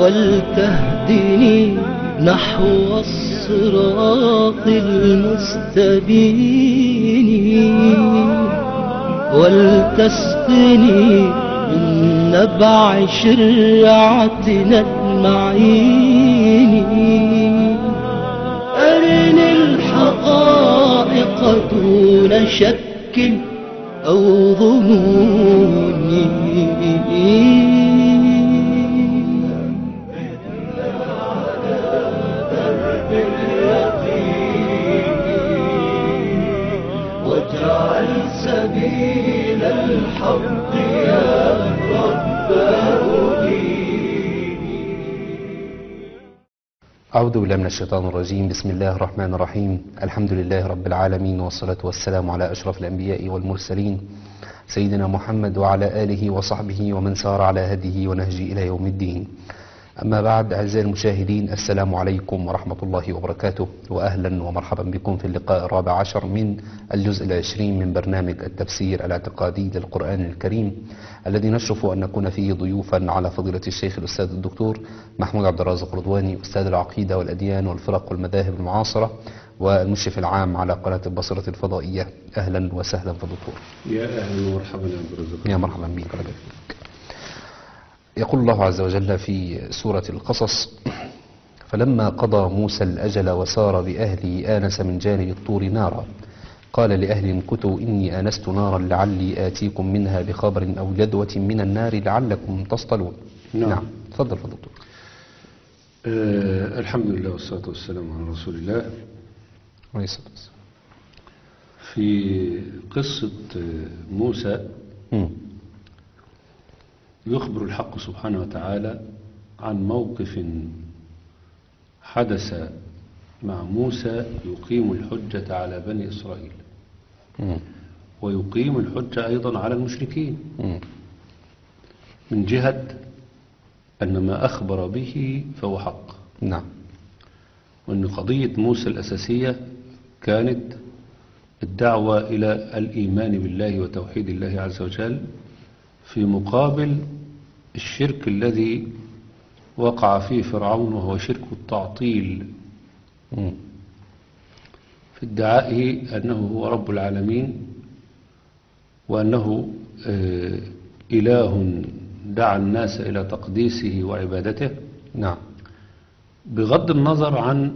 ولتهدني نحو الصراط المستبين ولتسقني من نبع شرعتنا المعين أرني الحقائق دون شك أو ظنون واجعل سبيل الحق يا رب أعوذ بالله من الشيطان الرجيم بسم الله الرحمن الرحيم الحمد لله رب العالمين والصلاة والسلام على أشرف الأنبياء والمرسلين سيدنا محمد وعلى آله وصحبه ومن سار على هديه ونهجه إلى يوم الدين أما بعد أعزائي المشاهدين السلام عليكم ورحمة الله وبركاته وأهلا ومرحبا بكم في اللقاء الرابع عشر من الجزء العشرين من برنامج التفسير الاعتقادي للقرآن الكريم الذي نشرف أن نكون فيه ضيوفا على فضيلة الشيخ الأستاذ الدكتور محمود عبد الرازق رضواني أستاذ العقيدة والأديان والفرق والمذاهب المعاصرة والمشرف العام على قناة البصرة الفضائية أهلا وسهلا في الدكتور يا اهلا ومرحبا يا عبد الرزاق يا مرحبا بك رجل يقول الله عز وجل في سورة القصص فلما قضى موسى الأجل وسار بأهله آنس من جانب الطور نارا قال لأهل كتوا إني آنست نارا لعلي آتيكم منها بخبر أو جدوة من النار لعلكم تصطلون نعم. نعم تفضل فضل دكتور آه الحمد لله والصلاة والسلام على رسول الله عليه الصلاة والسلام. في قصة آه، موسى مم. يخبر الحق سبحانه وتعالى عن موقف حدث مع موسى يقيم الحجة على بني إسرائيل مم. ويقيم الحجة أيضا على المشركين مم. من جهة أن ما أخبر به فهو حق نعم وأن قضية موسى الأساسية كانت الدعوة إلى الإيمان بالله وتوحيد الله عز وجل في مقابل الشرك الذي وقع فيه فرعون وهو شرك التعطيل مم. في ادعائه أنه هو رب العالمين وأنه آه، إله دعا الناس إلى تقديسه وعبادته نعم بغض النظر عن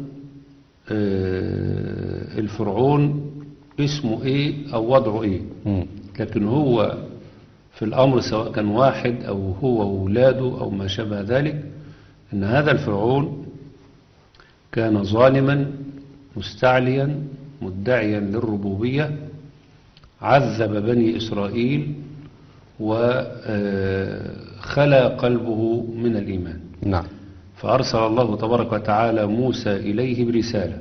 آه، الفرعون اسمه ايه او وضعه ايه مم. لكن هو في الامر سواء كان واحد او هو وولاده او ما شابه ذلك ان هذا الفرعون كان ظالما مستعليا مدعيا للربوبية عذب بني إسرائيل وخلى قلبه من الإيمان نعم فأرسل الله تبارك وتعالى موسى إليه برسالة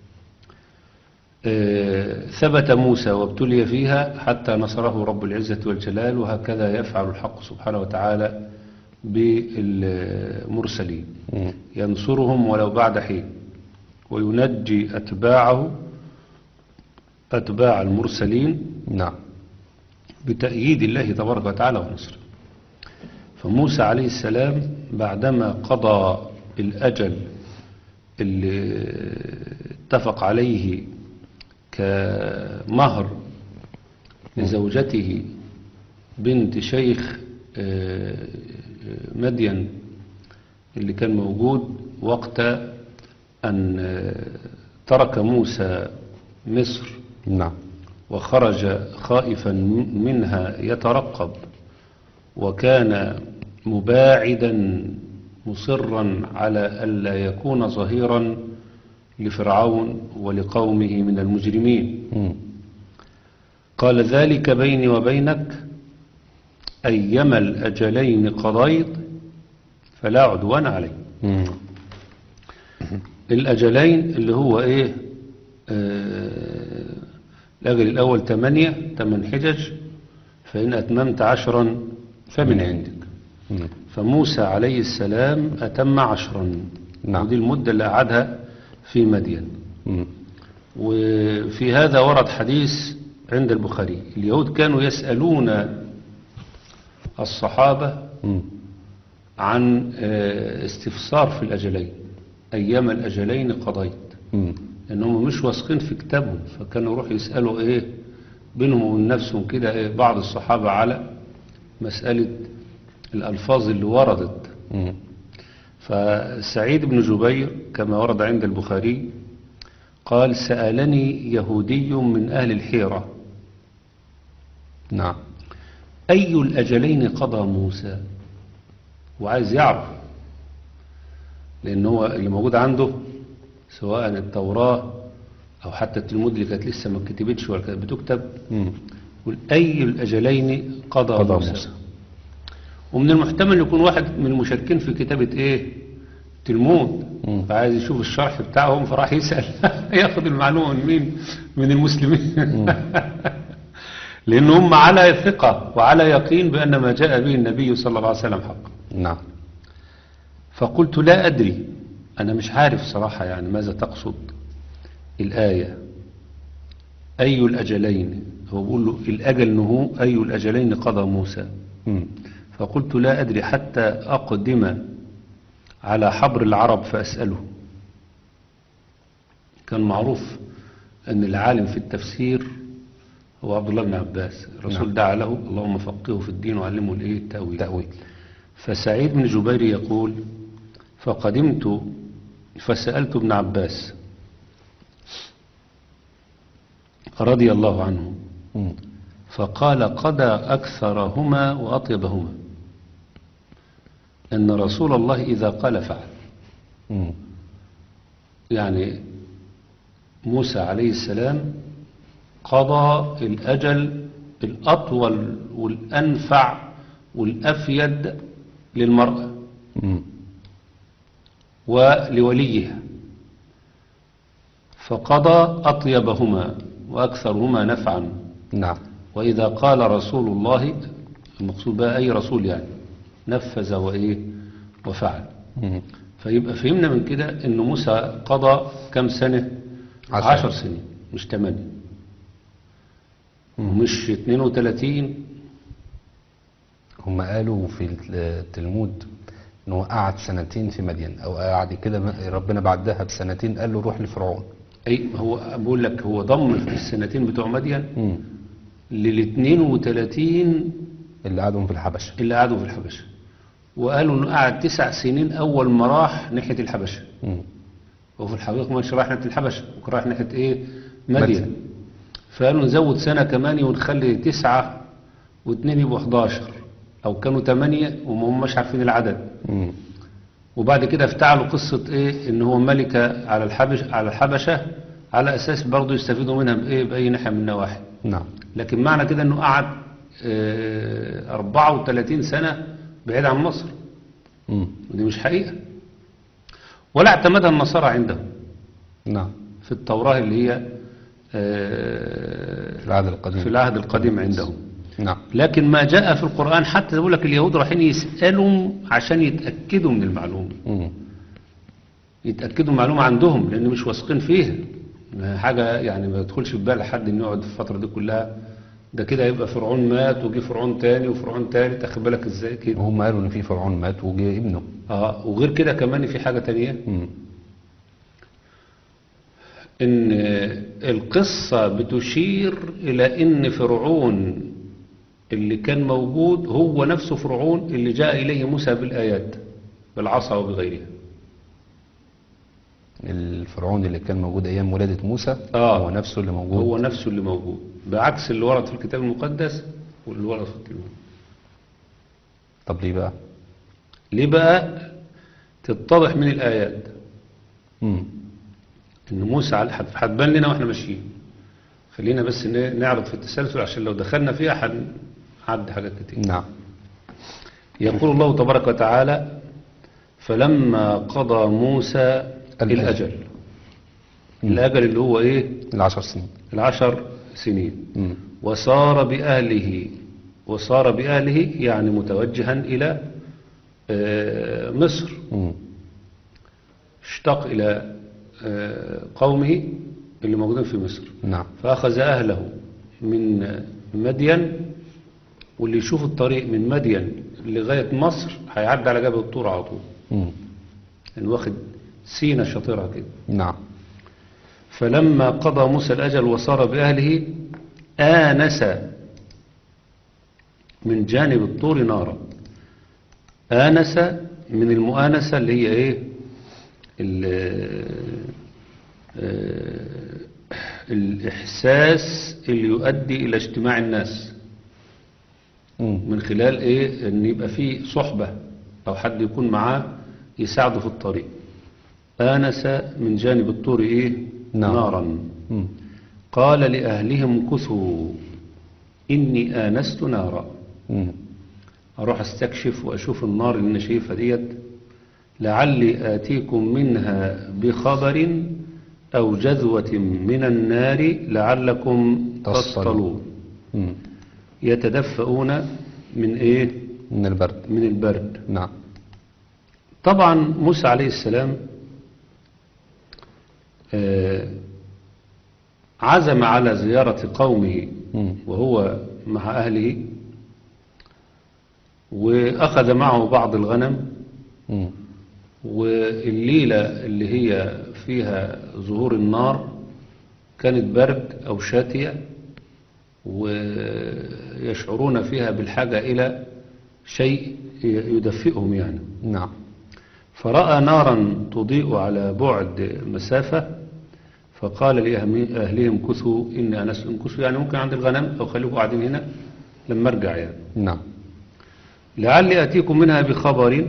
آه، ثبت موسى وابتلي فيها حتى نصره رب العزة والجلال وهكذا يفعل الحق سبحانه وتعالى بالمرسلين مم. ينصرهم ولو بعد حين وينجي أتباعه أتباع المرسلين نعم بتأييد الله تبارك وتعالى ونصره فموسى عليه السلام بعدما قضى الأجل اللي اتفق عليه كمهر لزوجته بنت شيخ آه، مدين اللي كان موجود وقت أن آه، ترك موسى مصر نعم وخرج خائفا منها يترقب وكان مباعدا مصرا على ألا يكون ظهيرا لفرعون ولقومه من المجرمين مم. قال ذلك بيني وبينك أيما الأجلين قضيت فلا عدوان علي مم. الأجلين اللي هو إيه آه الأجل الأول تمانية تمن حجج فإن أتممت عشرا فمن عندك مم. فموسى عليه السلام أتم عشرا نعم. ودي المدة اللي قعدها في مدين مم. وفي هذا ورد حديث عند البخاري اليهود كانوا يسألون الصحابة مم. عن آه، استفسار في الأجلين أيام الأجلين قضيت مم. لأنهم مش واثقين في كتابهم فكانوا يروحوا يسألوا إيه بينهم وبين نفسهم كده إيه بعض الصحابة على مسألة الألفاظ اللي وردت مم. فسعيد بن جبير كما ورد عند البخاري قال سألني يهودي من أهل الحيرة نعم أي الأجلين قضى موسى وعايز يعرف لأن هو اللي موجود عنده سواء التوراة أو حتى التلمود اللي كانت لسه ما كتبتش ولا كانت بتكتب مم. يقول أي الأجلين قضى, قضى موسى. موسى. ومن المحتمل يكون واحد من المشاركين في كتابة إيه تلمود مم. فعايز يشوف الشرح بتاعهم فراح يسأل ياخد المعلومة من مين من المسلمين لأن هم على ثقة وعلى يقين بأن ما جاء به النبي صلى الله عليه وسلم حق نعم فقلت لا أدري أنا مش عارف صراحة يعني ماذا تقصد الآية أي الأجلين هو بيقول له الأجل نهو أي الأجلين قضى موسى مم. فقلت لا أدري حتى أقدم على حبر العرب فأسأله كان معروف أن العالم في التفسير هو عبد الله بن عباس الرسول نعم. دعا له اللهم فقهه في الدين وعلمه الايه التأويل تأويل فسعيد بن جبير يقول فقدمت فسألت ابن عباس رضي الله عنه مم. فقال قضى أكثرهما وأطيبهما أن رسول الله إذا قال فعل مم. يعني موسى عليه السلام قضى الأجل الأطول والأنفع والأفيد للمرأة مم. ولوليها فقضى أطيبهما وأكثرهما نفعا نعم وإذا قال رسول الله المقصود بقى أي رسول يعني نفذ وإيه وفعل مم. فيبقى فهمنا من كده أن موسى قضى كم سنة عشر. عشر سنين مش تمانية ومش 32 هم قالوا في التلمود ان هو قعد سنتين في مدين او قعد كده م- ربنا بعدها بسنتين قال له روح لفرعون أي هو بقول لك هو ضم السنتين بتوع مدين مم. لل 32 اللي قعدهم في الحبشه اللي قعدوا في الحبشة وقالوا انه قعد تسع سنين اول ما راح ناحية الحبشة مم. وفي الحقيقة مش رايح ناحية الحبشة وكان رايح ناحية ايه مدين. مدين فقالوا نزود سنة كمان ونخلي تسعة واثنين يبقوا 11 او كانوا ثمانية وما هماش عارفين العدد مم. وبعد كده افتعلوا قصة ايه ان هو ملكة على الحبش على الحبشة على اساس برضه يستفيدوا منها بايه باي ناحية من النواحي نعم لكن معنى كده انه قعد آه، 34 سنة بعيد عن مصر مم. ودي مش حقيقة ولا اعتمدها النصارى عندهم نعم في التوراة اللي هي آه، في العهد القديم في العهد القديم عندهم نعم لكن ما جاء في القرآن حتى يقول لك اليهود رايحين يسألوا عشان يتأكدوا من المعلومة مم. يتأكدوا المعلومة عندهم لأن مش واثقين فيها ما حاجة يعني ما يدخلش في بال حد إنه يقعد في الفترة دي كلها ده كده يبقى فرعون مات وجي فرعون تاني وفرعون تالت أخد بالك إزاي كده وهم قالوا ان في فرعون مات وجه ابنه اه وغير كده كمان في حاجة تانية مم. ان القصة بتشير الى ان فرعون اللي كان موجود هو نفسه فرعون اللي جاء اليه موسى بالايات بالعصا وبغيرها الفرعون اللي كان موجود ايام ولادة موسى آه. هو نفسه اللي موجود هو نفسه اللي موجود بعكس اللي ورد في الكتاب المقدس واللي ورد في التلمود طب ليه بقى ليه بقى تتضح من الايات مم. ان موسى على- هت- هتبان لنا واحنا ماشيين خلينا بس ن- نعرض في التسلسل عشان لو دخلنا فيها هنعدي حاجات كتير نعم يقول الله تبارك وتعالى فلما قضى موسى الأجل. الأجل الأجل اللي هو إيه العشر سنين العشر سنين مم. وصار بأهله وصار بأهله يعني متوجها إلى آه، مصر مم. اشتاق إلى آه، قومه اللي موجودين في مصر نعم فأخذ أهله من مدين واللي يشوف الطريق من مدين لغاية مصر هيعدي على جبل الطور على طول مم. يعني واخد سينا شاطرها كده نعم فلما قضى موسى الأجل وصار بأهله آنس من جانب الطور نارا آنس من المؤانسة اللي هي إيه ال- آه، الإحساس اللي يؤدي إلى اجتماع الناس مم. من خلال إيه أن يبقى فيه صحبة أو حد يكون معاه يساعده في الطريق آنس من جانب الطور إيه نعم. نارا مم. قال لأهلهم كثوا إني آنست نارا مم. أروح استكشف وأشوف النار اللي أنا شايفها ديت لعلي آتيكم منها بخبر أو جذوة من النار لعلكم تصطلون. تصطلون مم. يتدفؤون من إيه من البرد من البرد نعم طبعا موسى عليه السلام آه، عزم على زيارة قومه مم. وهو مع أهله وأخذ معه بعض الغنم مم. والليلة اللي هي فيها ظهور النار كانت برد أو شاتية ويشعرون فيها بالحاجة إلى شيء يدفئهم يعني نعم فرأى نارا تضيء على بعد مسافة فقال لأهلهم كثوا إني أنست كثوا يعني ممكن عند الغنم أو خليكم قاعدين هنا لما أرجع يعني نعم لعلي أتيكم منها بخبر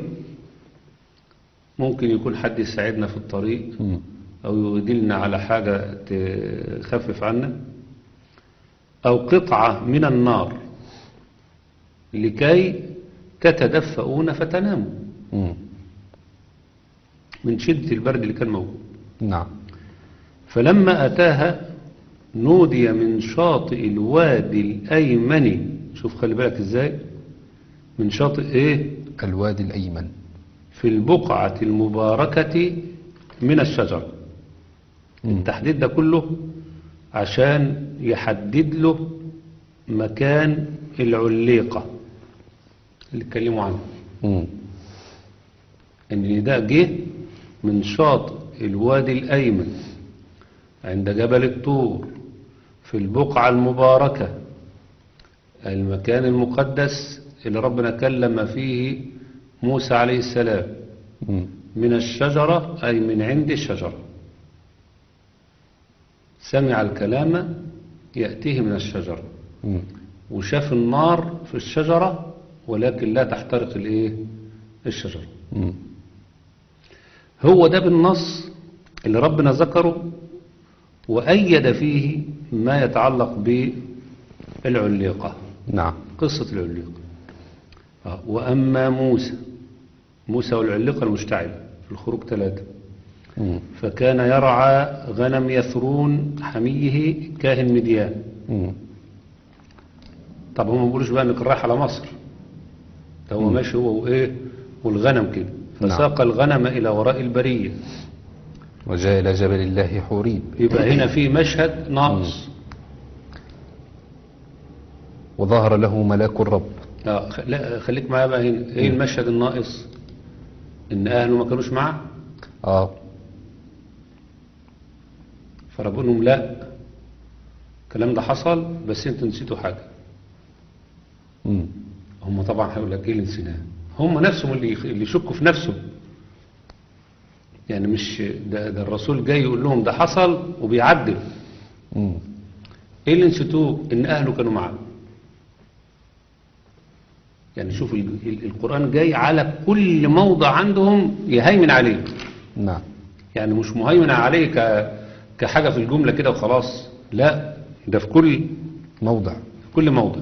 ممكن يكون حد يساعدنا في الطريق مم. أو يدلنا على حاجة تخفف عنا أو قطعة من النار لكي تتدفؤون فتناموا مم. من شدة البرد اللي كان موجود نعم فلما أتاها نودي من شاطئ الوادي الأيمن شوف خلي بالك إزاي من شاطئ إيه الوادي الأيمن في البقعة المباركة من الشجر مم. التحديد ده كله عشان يحدد له مكان العليقة اللي اتكلموا عنه مم. ان ده جه من شاطئ الوادي الأيمن عند جبل الطور في البقعة المباركة المكان المقدس اللي ربنا كلم فيه موسى عليه السلام مم. من الشجرة أي من عند الشجرة سمع الكلام يأتيه من الشجرة مم. وشاف النار في الشجرة ولكن لا تحترق الايه الشجرة مم. هو ده بالنص اللي ربنا ذكره وأيد فيه ما يتعلق بالعليقة نعم قصة العليقة آه، وأما موسى موسى والعليقة المشتعلة في الخروج ثلاثة مم. فكان يرعى غنم يثرون حميه كاهن مديان مم. طب هم ما بيقولوش بقى انك رايح على مصر ده هو ماشي هو وايه والغنم كده نعم. فساق الغنم الى وراء البريه وجاء إلى جبل الله حوريب يبقى هنا في مشهد ناقص وظهر له ملاك الرب آه، خ- لا خليك معايا بقى هنا ايه المشهد الناقص ان اهله ما كانوش معاه آه فربنا لهم لا الكلام ده حصل بس انتوا نسيتوا حاجه مم. هم طبعا هيقول لك ايه اللي نسيناه هم نفسهم اللي يخ- اللي يشكوا في نفسهم يعني مش ده, ده الرسول جاي يقول لهم ده حصل وبيعدل مم. ايه اللي نسيتوه ان اهله كانوا معاه يعني شوف ال- ال- القرآن جاي على كل موضع عندهم يهيمن عليه نعم يعني مش مهيمن عليه ك... كحاجة في الجملة كده وخلاص لا ده في كل موضع في كل موضع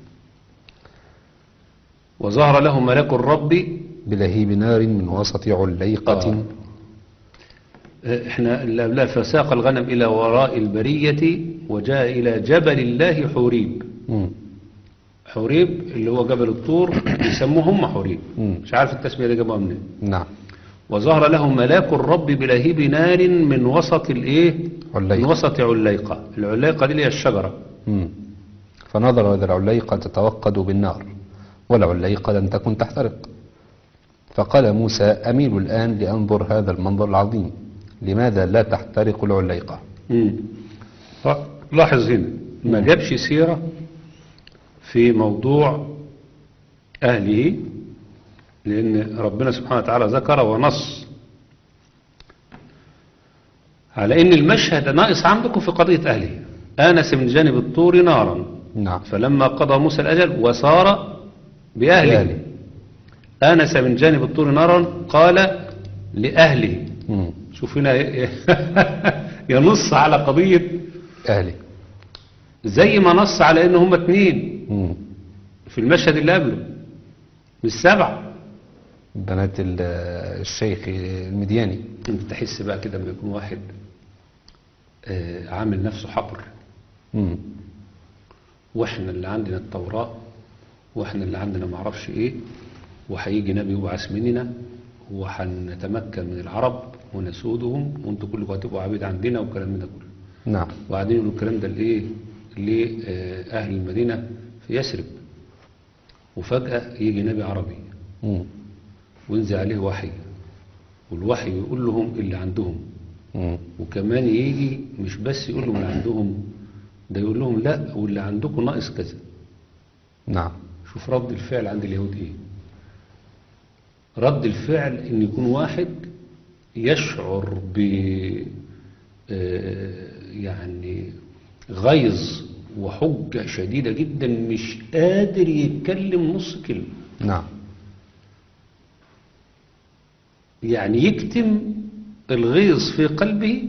وظهر له ملاك الرب بلهيب نار من وسط عليقة آه. احنا اللي قبلها فساق الغنم إلى وراء البرية وجاء إلى جبل الله حوريب مم. حوريب اللي هو جبل الطور يسموه هم حوريب مم. مش عارف التسمية دي جابوها منين نعم وظهر له ملاك الرب بلهيب نار من وسط الايه عليقة. من وسط عليقة العليقة دي اللي هي الشجرة مم. فنظر إلى العليقة تتوقد بالنار والعليقة لم تكن تحترق فقال موسى أميل الآن لأنظر هذا المنظر العظيم لماذا لا تحترق العليقة مم. لا- لاحظ هنا ما جابش سيرة في موضوع أهله لأن ربنا سبحانه وتعالى ذكر ونص على أن المشهد ناقص عندكم في قضية أهله آنس من جانب الطور نارا نعم فلما قضى موسى الأجل وسار بأهله بأهله. آنس من جانب الطور نارا قال لأهله مم. شوف هنا ي- ينص على قضية أهلي زي ما نص على ان هم اتنين مم. في المشهد اللي قبله مش سبعة بنات ال- الشيخ المدياني انت تحس بقى كده لما يكون واحد آه، عامل نفسه حبر مم. واحنا اللي عندنا التوراة واحنا اللي عندنا معرفش ايه وهيجي نبي يبعث مننا وهنتمكن من العرب ونسودهم وانتوا كلكم هتبقوا عبيد عندنا والكلام من ده كله نعم وبعدين يقولوا الكلام ده لايه لأهل المدينة في يثرب وفجأة يجي نبي عربي مم. وينزل عليه وحي والوحي يقول لهم اللي عندهم مم. وكمان يجي مش بس يقول لهم اللي عندهم ده يقول لهم لا واللي عندكم ناقص كذا نعم شوف رد الفعل عند اليهود ايه رد الفعل ان يكون واحد يشعر ب آه، يعني غيظ وحجة شديدة جدا مش قادر يتكلم نص كلمة نعم يعني يكتم الغيظ في قلبه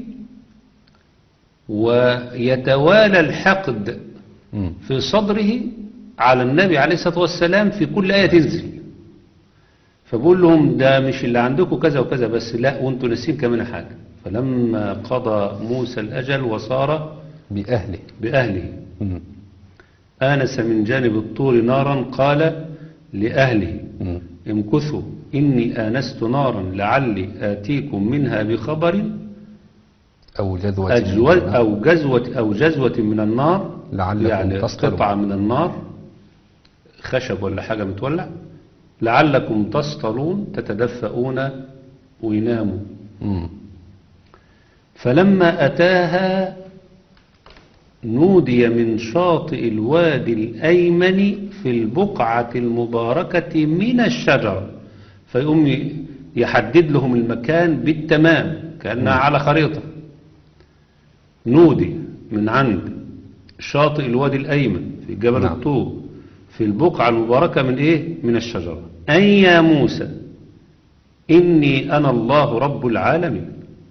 ويتوالى الحقد مم. في صدره على النبي عليه الصلاة والسلام في كل آية تنزل فبقول لهم ده مش اللي عندكم كذا وكذا بس لا وانتوا ناسين كمان حاجة فلما قضى موسى الأجل وصار بأهله بأهله مم. آنس من جانب الطور نارا قال لأهله مم. امكثوا إني آنست نارا لعلي آتيكم منها بخبر أو جذوة أجوز من- أو جزوة أو جزوة من النار لعلكم يعني تصطلون. قطعة من النار خشب ولا حاجة متولع لعلكم تصطلون تتدفئون ويناموا مم. فلما أتاها نودي من شاطئ الوادي الأيمن في البقعة المباركة من الشجرة فيقوم يحدد لهم المكان بالتمام كأنها على خريطة نودي من عند شاطئ الوادي الأيمن في جبل نعم. الطور في البقعة المباركة من إيه؟ من الشجرة أن يا موسى إني أنا الله رب العالمين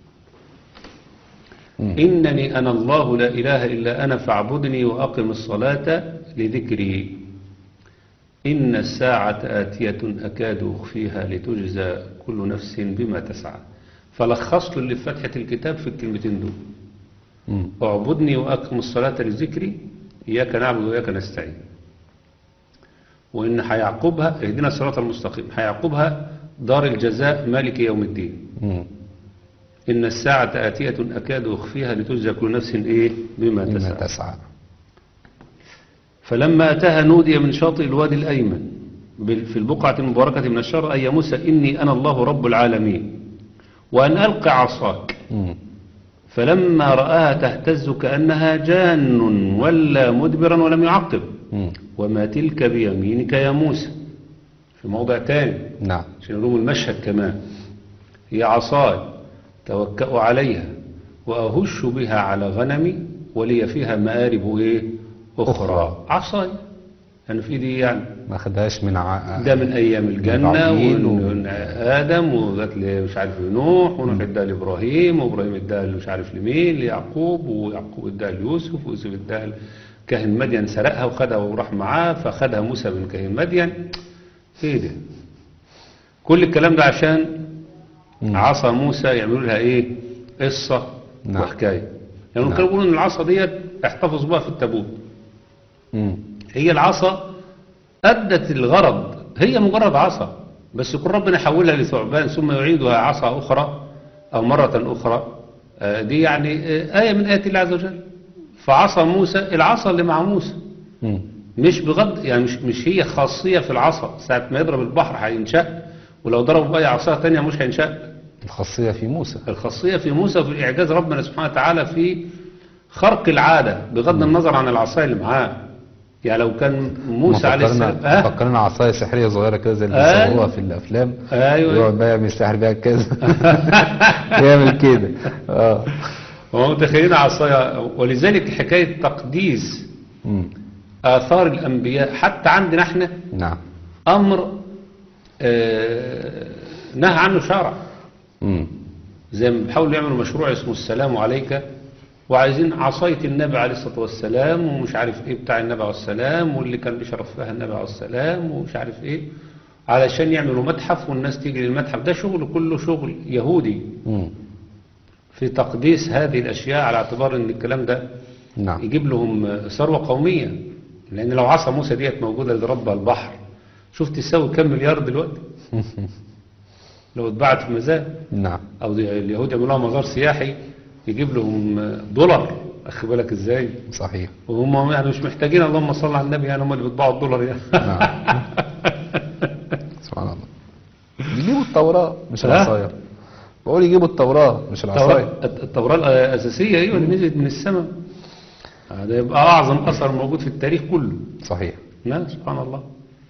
مم. إنني أنا الله لا إله إلا أنا فاعبدني وأقم الصلاة لذكري إن الساعة آتية أكاد أخفيها لتجزى كل نفس بما تسعى فلخصت اللي في فتحة الكتاب في الكلمتين دول مم. اعبدني وأقم الصلاة لذكري إياك نعبد وإياك نستعين وإن هيعقبها اهدنا الصراط المستقيم هيعقبها دار الجزاء مالك يوم الدين مم. إن الساعة آتية أكاد أخفيها لتجزى كل نفس إيه بما بما تسعى تسعى فلما أتاها نودي من شاطئ الوادي الأيمن بال- في البقعة المباركة من الشر أي يا موسى إني أنا الله رب العالمين وأن ألقى عصاك مم. فلما رآها تهتز كأنها جان ولا مدبرا ولم يعقب مم. وما تلك بيمينك يا موسى في موضع تاني نعم عشان يروم المشهد كمان هي عصاي توكأ عليها وأهش بها على غنمي ولي فيها مآرب إيه أخرى, أخرى. عصاي أنا في إيدي يعني ما خدهاش من ع... ده من أيام الجنة إبراهيم و- ومن آدم وجات لي مش عارف نوح ونوح اداها لإبراهيم وإبراهيم اداها مش عارف لمين ليعقوب ويعقوب اداها ليوسف ويوسف اداها كاهن مدين سرقها وخدها وراح معاه فخدها موسى من كاهن مدين ايه ده كل الكلام ده عشان مم. عصا موسى يعملوا لها ايه قصة نعم. وحكاية يعني نعم. كانوا بيقولوا ان العصا ديت احتفظ بها في التابوت مم. هي العصا أدت الغرض هي مجرد عصا بس يكون ربنا يحولها لثعبان ثم يعيدها عصا أخرى أو مرة أخرى آه، دي يعني آه، آية من آيات الله عز وجل فعصا موسى العصا اللي مع موسى مم. مش بغض يعني مش مش هي خاصية في العصا ساعة ما يضرب البحر هينشق ولو ضرب بأي عصا تانية مش هينشق الخاصية في موسى الخاصية في موسى وفي إعجاز ربنا سبحانه وتعالى في خرق العادة بغض النظر عن العصاية اللي معاه يعني لو كان موسى عليه السلام فكرنا آه فكرنا عصاية سحرية صغيرة كده زي اللي أيوة. بيصوروها في الأفلام أيوة. يقعد بقى يعمل سحر بيها كذا يعمل كده اه هو متخيلين عصاية ولذلك حكاية تقديس مم. آثار الأنبياء حتى عندنا احنا نعم أمر آه، نهى عنه شرع مم. زي ما بيحاولوا يعملوا مشروع اسمه السلام عليك وعايزين عصاية النبي عليه الصلاة والسلام ومش عارف ايه بتاع النبي عليه السلام واللي كان بيشرف فيها النبي عليه السلام ومش عارف ايه علشان يعملوا متحف والناس تيجي للمتحف ده شغل كله شغل يهودي مم. في تقديس هذه الأشياء على اعتبار ان الكلام ده نعم يجيب لهم ثروة قومية لأن لو عصا موسى ديت موجودة اللي ربها البحر شوف تساوي كم مليار دلوقتي لو اتباعت في مزاد نعم او دي- اليهود يعملوها مزار سياحي يجيب لهم دولار اخي بالك ازاي صحيح وهم يعني مش محتاجين اللهم صل على النبي يعني هم اللي بيطبعوا الدولار يعني نعم سبحان الله يجيبوا التوراة مش ها؟ العصاية بقول يجيبوا التوراة مش العصاية التوراة التوراة الأساسية أيوة اللي نزلت من السماء هذا يبقى أعظم أثر موجود في التاريخ كله صحيح لا سبحان الله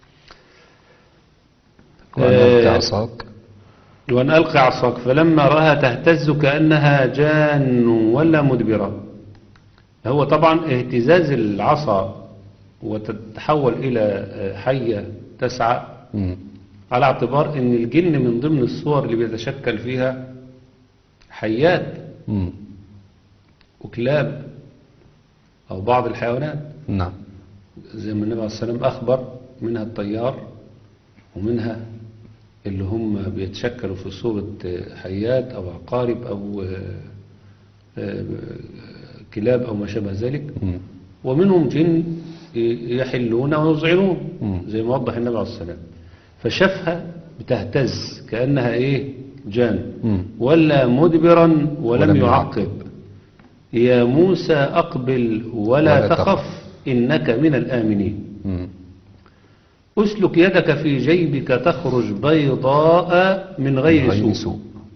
وأن آه، ألقي عصاك وأن ألقي عصاك فلما رأها تهتز كأنها جان ولا مدبرة هو طبعا اهتزاز العصا وتتحول إلى حية تسعى مم. على اعتبار ان الجن من ضمن الصور اللي بيتشكل فيها حيات مم. وكلاب أو بعض الحيوانات نعم زي ما النبي عليه الصلاة والسلام أخبر منها الطيار ومنها اللي هم بيتشكلوا في صورة حيات أو عقارب أو آه، آه، كلاب أو ما شابه ذلك مم. ومنهم جن يحلون ويذعنون مم. زي ما وضح النبي عليه الصلاة والسلام فشافها بتهتز كأنها إيه جان مم. ولا مدبرا ولم, ولم يعقب يا موسى أقبل ولا, ولا تخف تخف. إنك من الآمنين مم. أسلك يدك في جيبك تخرج بيضاء من غير, غير سوء سوء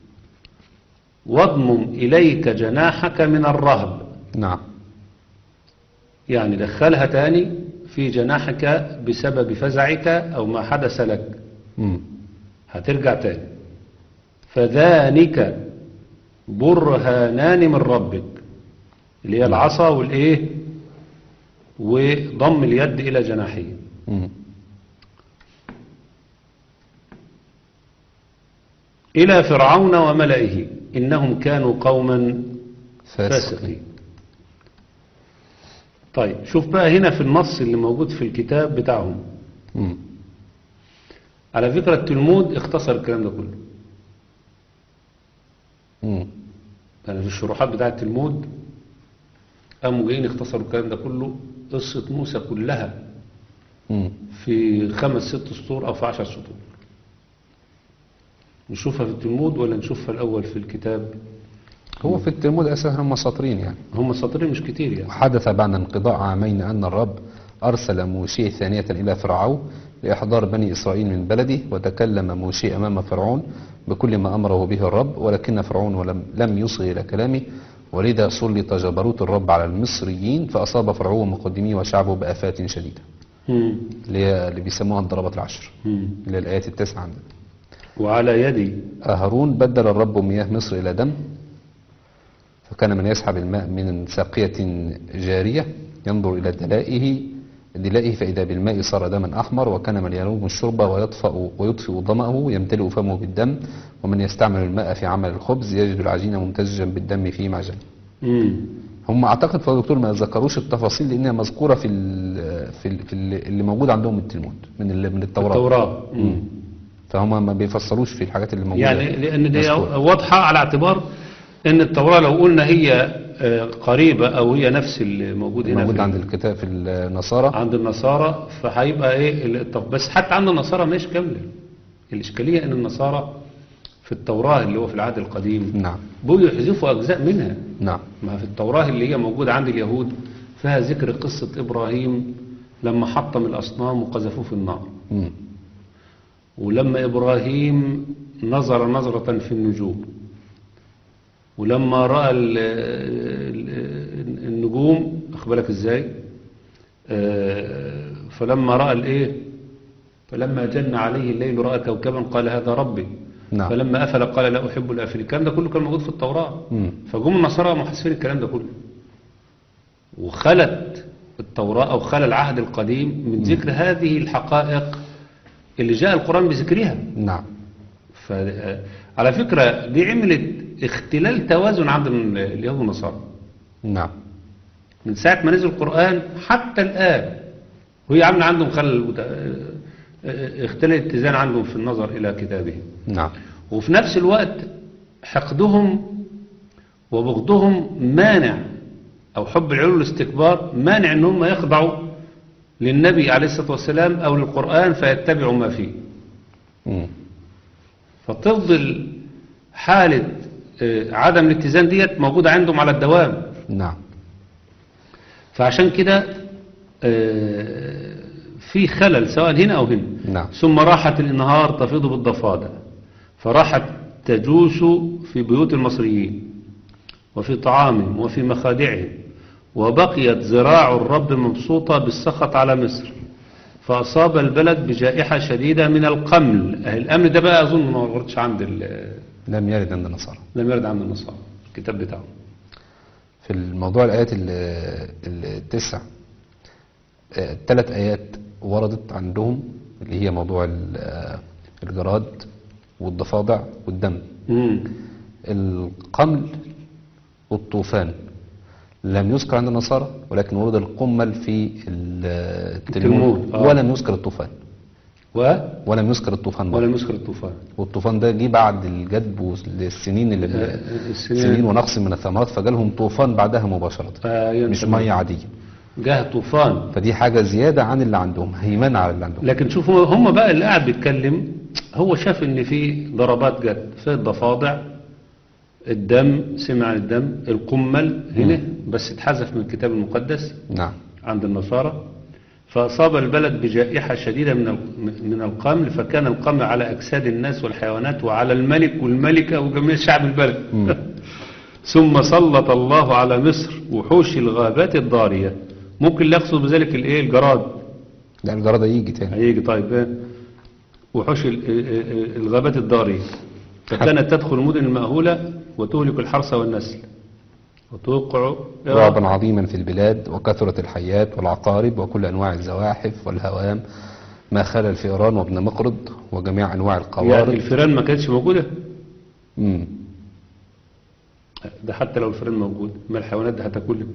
واضمم إليك جناحك من الرهب نعم يعني دخلها تاني في جناحك بسبب فزعك أو ما حدث لك مم. هترجع تاني فذلك برهانان من ربك اللي هي العصا والايه وضم اليد الى جناحيه مم. الى فرعون وملئه انهم كانوا قوما فاسقين فاسقين طيب شوف بقى هنا في النص اللي موجود في الكتاب بتاعهم مم. على فكرة التلمود اختصر الكلام ده كله مم. يعني في الشروحات بتاعة التلمود قاموا جايين اختصروا الكلام ده كله قصة موسى كلها مم. في خمس ست سطور أو في عشر سطور نشوفها في التلمود ولا نشوفها الأول في الكتاب هو في التلمود أساسا هم سطرين يعني هم سطرين مش كتير يعني وحدث بعد انقضاء عامين أن الرب أرسل موشي ثانية إلى فرعون لإحضار بني إسرائيل من بلده وتكلم موشي أمام فرعون بكل ما أمره به الرب ولكن فرعون ولم لم يصغي إلى كلامه ولذا سلط جبروت الرب على المصريين فأصاب فرعون ومقدميه وشعبه بآفات شديدة مم. اللي هي- اللي بيسموها الضربات العشر مم. اللي هي الآيات التسعة عندنا وعلى يدي هارون بدل الرب مياه مصر إلى دم فكان من يسحب الماء من ساقية جارية ينظر إلى دلائه دلائه فإذا بالماء صار دما أحمر وكان من يروم الشرب ويطفأ ويطفئ ظمأه يمتلئ فمه بالدم ومن يستعمل الماء في عمل الخبز يجد العجين ممتزجا بالدم في معجن مم. هم اعتقد فضل دكتور ما ذكروش التفاصيل لانها مذكوره في ال في, ال في ال اللي موجود عندهم التلمود من ال من التوراه التوراة مم. فهم ما بيفسروش في الحاجات اللي موجوده يعني لأن دي مذكورة. واضحة على اعتبار أن التوراة لو قلنا هي آه، قريبة أو هي نفس اللي موجود هنا موجود في- عند الكتاب في النصارى عند النصارى فهيبقى ايه ال- طب بس حتى عند النصارى مش كامله الاشكاليه ان النصارى في التوراه اللي هو في العهد القديم نعم بقوا يحذفوا اجزاء منها نعم ما في التوراه اللي هي موجوده عند اليهود فيها ذكر قصه ابراهيم لما حطم الأصنام وقذفوه في النار مم. ولما إبراهيم نظر نظرة في النجوم ولما رأى ال- ال- النجوم أخبرك إزاي آه، فلما رأى الإيه فلما جن عليه الليل رأى كوكبا قال هذا ربي نعم. فلما أفل قال لا أحب الآفلين الكلام ده كله كان موجود في التوراة مم. فجم النصارى محاسبين الكلام ده كله وخلت التوراة أو خل العهد القديم من ذكر هذه الحقائق اللي جاء القرآن بذكرها نعم فعلى فكرة دي عملت اختلال توازن عند ال- اليهود والنصارى نعم من ساعة ما نزل القرآن حتى الآن وهي عاملة عندهم خلل وت- اختلال اتزان عندهم في النظر إلى كتابهم نعم وفي نفس الوقت حقدهم وبغضهم مانع أو حب العلو والاستكبار مانع ان هم يخضعوا للنبي عليه الصلاة والسلام أو للقرآن فيتبعوا ما فيه مم. فتفضل حالة آه، عدم الاتزان ديت موجودة عندهم على الدوام نعم فعشان كده آه، في خلل سواء هنا أو هنا نعم. ثم راحت الانهار تفيض بالضفادع فراحت تجوس في بيوت المصريين وفي طعامهم وفي مخادعهم وبقيت ذراع الرب مبسوطة بالسخط على مصر فأصاب البلد بجائحة شديدة من القمل أهل الأمن ده بقى أظن ما وردش عند ال- لم يرد عند النصارى لم يرد عند النصارى الكتاب بتاعهم في الموضوع الآيات ال- التسع آه، ثلاث آيات وردت عندهم اللي هي موضوع ال- آه، الجراد والضفادع والدم مم. القمل والطوفان لم يذكر عند النصارى ولكن ورد القمل في ال- التلمود التلمود، آه. ولم يذكر الطوفان و ولم يذكر الطوفان برضه. ولم يذكر الطوفان والطوفان ده جه بعد الجدب والسنين اللي آه، السنين. سنين ونقص من الثمرات فجالهم طوفان بعدها مباشرة أيوة، مش تمام. مية عادية جه طوفان فدي حاجة زيادة عن اللي عندهم هيمنة على اللي عندهم لكن شوفوا هم بقى اللي قاعد بيتكلم هو شاف ان في ضربات جت في الضفادع الدم سمع عن الدم القمل هنا بس اتحذف من الكتاب المقدس نعم عند النصارى فأصاب البلد بجائحة شديدة من ال- من القمل فكان القمل على أجساد الناس والحيوانات وعلى الملك والملكة وجميع شعب البلد ثم سلط الله على مصر وحوش الغابات الضارية ممكن لا يقصد بذلك الايه الجراد لا الجراد يجي تاني هيجي طيب إيه؟ وحوش ال- ال- ال- الغابات الضارية فكانت تدخل المدن المأهولة وتهلك الحرث والنسل وتوقع رعبا عظيما في البلاد وكثرة الحيات والعقارب وكل أنواع الزواحف والهوام ما خلا الفئران وابن مقرض وجميع أنواع يعني القوارض الفيران ما كانتش موجودة مم. ده حتى لو الفيران موجود ما الحيوانات دي هتاكل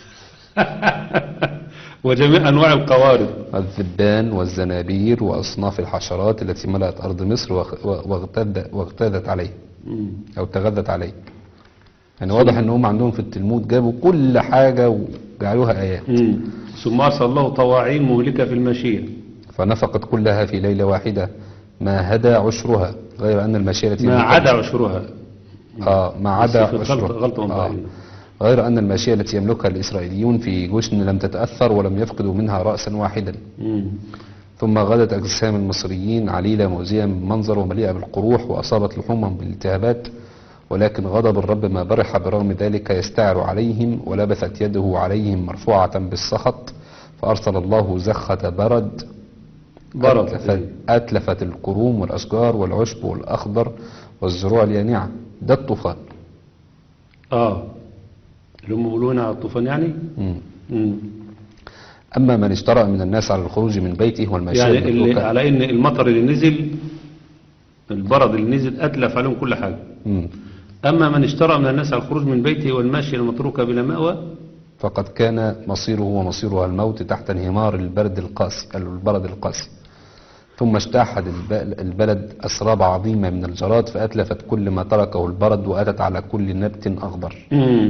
وجميع أنواع القوارض الذبان والزنابير وأصناف الحشرات التي ملأت أرض مصر واغ- واغتد- واغتادت عليه مم. أو تغذت عليه يعني واضح ان هم عندهم في التلمود جابوا كل حاجة وجعلوها آيات مم. ثم أرسل الله طواعين مهلكة في المشية فنفقت كلها في ليلة واحدة ما هدى عشرها غير أن الماشية التي ما يملكها- عدا عشرها آه ما عدا بس في غلطة- عشرها غلطة آه مبدئية. غير أن الماشية التي يملكها الإسرائيليون في جشن لم تتأثر ولم يفقدوا منها رأسا واحدا مم. ثم غدت أجسام المصريين عليلة مؤذية من منظر ومليئة بالقروح وأصابت لحومهم بالالتهابات ولكن غضب الرب ما برح برغم ذلك يستعر عليهم ولبثت يده عليهم مرفوعة بالسخط فأرسل الله زخة برد برد أتلفت, أتلفت الكروم والأشجار والعشب والأخضر والزروع اليانعة ده الطوفان اه اللي هم بيقولون على الطوفان يعني مم. مم. أما من اشترأ من الناس على الخروج من بيته والماشية يعني اللي المتروكة على ان المطر اللي نزل البرد اللي نزل اتلف عليهم كل حاجة مم. اما من اشترى من الناس على الخروج من بيته والماشية المتروكة بلا مأوى فقد كان مصيره ومصيرها الموت تحت انهمار البرد القاسي البرد القاسي ثم اجتاحت الب- البلد أسراب عظيمة من الجراد فأتلفت كل ما تركه البرد وأتت على كل نبت أخضر مم.